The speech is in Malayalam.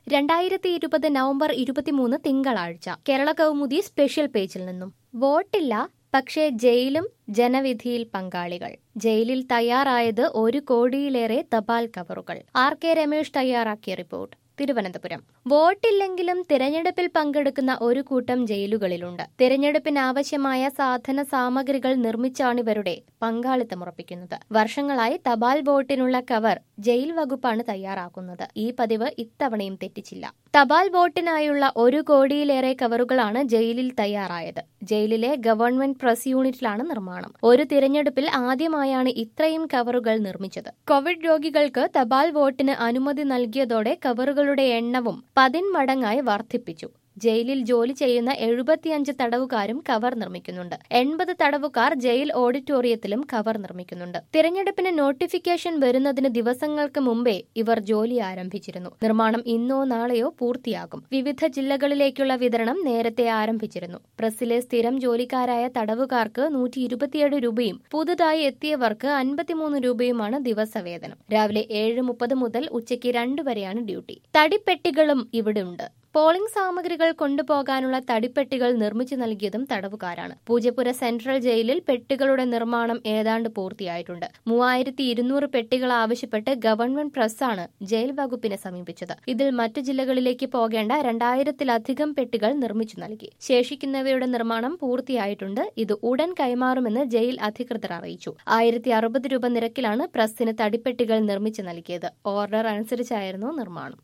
രണ്ടായിരത്തി ഇരുപത് നവംബർ ഇരുപത്തിമൂന്ന് തിങ്കളാഴ്ച കേരള കൗമുദി സ്പെഷ്യൽ പേജിൽ നിന്നും വോട്ടില്ല പക്ഷേ ജയിലും ജനവിധിയിൽ പങ്കാളികൾ ജയിലിൽ തയ്യാറായത് ഒരു കോടിയിലേറെ തപാൽ കവറുകൾ ആർ കെ രമേശ് തയ്യാറാക്കിയ റിപ്പോർട്ട് തിരുവനന്തപുരം വോട്ടില്ലെങ്കിലും തിരഞ്ഞെടുപ്പിൽ പങ്കെടുക്കുന്ന ഒരു കൂട്ടം ജയിലുകളിലുണ്ട് തിരഞ്ഞെടുപ്പിന് ആവശ്യമായ സാധന സാമഗ്രികൾ നിർമ്മിച്ചാണിവരുടെ പങ്കാളിത്തമുറപ്പിക്കുന്നത് വർഷങ്ങളായി തപാൽ വോട്ടിനുള്ള കവർ ജയിൽ വകുപ്പാണ് തയ്യാറാക്കുന്നത് ഈ പതിവ് ഇത്തവണയും തെറ്റിച്ചില്ല തപാൽ വോട്ടിനായുള്ള ഒരു കോടിയിലേറെ കവറുകളാണ് ജയിലിൽ തയ്യാറായത് ജയിലിലെ ഗവൺമെന്റ് പ്രസ് യൂണിറ്റിലാണ് നിർമ്മാണം ഒരു തിരഞ്ഞെടുപ്പിൽ ആദ്യമായാണ് ഇത്രയും കവറുകൾ നിർമ്മിച്ചത് കോവിഡ് രോഗികൾക്ക് തപാൽ വോട്ടിന് അനുമതി നൽകിയതോടെ കവറുകളുടെ എണ്ണവും പതിന്മടങ്ങായി വർദ്ധിപ്പിച്ചു ജയിലിൽ ജോലി ചെയ്യുന്ന എഴുപത്തിയഞ്ച് തടവുകാരും കവർ നിർമ്മിക്കുന്നുണ്ട് എൺപത് തടവുകാർ ജയിൽ ഓഡിറ്റോറിയത്തിലും കവർ നിർമ്മിക്കുന്നുണ്ട് തിരഞ്ഞെടുപ്പിന് നോട്ടിഫിക്കേഷൻ വരുന്നതിന് ദിവസങ്ങൾക്ക് മുമ്പേ ഇവർ ജോലി ആരംഭിച്ചിരുന്നു നിർമ്മാണം ഇന്നോ നാളെയോ പൂർത്തിയാകും വിവിധ ജില്ലകളിലേക്കുള്ള വിതരണം നേരത്തെ ആരംഭിച്ചിരുന്നു പ്രസ്സിലെ സ്ഥിരം ജോലിക്കാരായ തടവുകാർക്ക് നൂറ്റി ഇരുപത്തിയേഴ് രൂപയും പുതുതായി എത്തിയവർക്ക് അൻപത്തിമൂന്ന് രൂപയുമാണ് ദിവസവേതനം രാവിലെ ഏഴ് മുപ്പത് മുതൽ ഉച്ചയ്ക്ക് രണ്ട് വരെയാണ് ഡ്യൂട്ടി തടിപ്പെട്ടികളും ഇവിടെ ഉണ്ട് പോളിംഗ് സാമഗ്രികൾ കൊണ്ടുപോകാനുള്ള തടിപ്പെട്ടികൾ നിർമ്മിച്ചു നൽകിയതും തടവുകാരാണ് പൂജപ്പുര സെൻട്രൽ ജയിലിൽ പെട്ടികളുടെ നിർമ്മാണം ഏതാണ്ട് പൂർത്തിയായിട്ടുണ്ട് മൂവായിരത്തി ഇരുന്നൂറ് പെട്ടികൾ ആവശ്യപ്പെട്ട് ഗവൺമെന്റ് പ്രസ്സാണ് ജയിൽ വകുപ്പിനെ സമീപിച്ചത് ഇതിൽ മറ്റു ജില്ലകളിലേക്ക് പോകേണ്ട രണ്ടായിരത്തിലധികം പെട്ടികൾ നിർമ്മിച്ചു നൽകി ശേഷിക്കുന്നവയുടെ നിർമ്മാണം പൂർത്തിയായിട്ടുണ്ട് ഇത് ഉടൻ കൈമാറുമെന്ന് ജയിൽ അധികൃതർ അറിയിച്ചു ആയിരത്തി അറുപത് രൂപ നിരക്കിലാണ് പ്രസ്സിന് തടിപ്പെട്ടികൾ നിർമ്മിച്ചു നൽകിയത് ഓർഡർ അനുസരിച്ചായിരുന്നു നിർമ്മാണം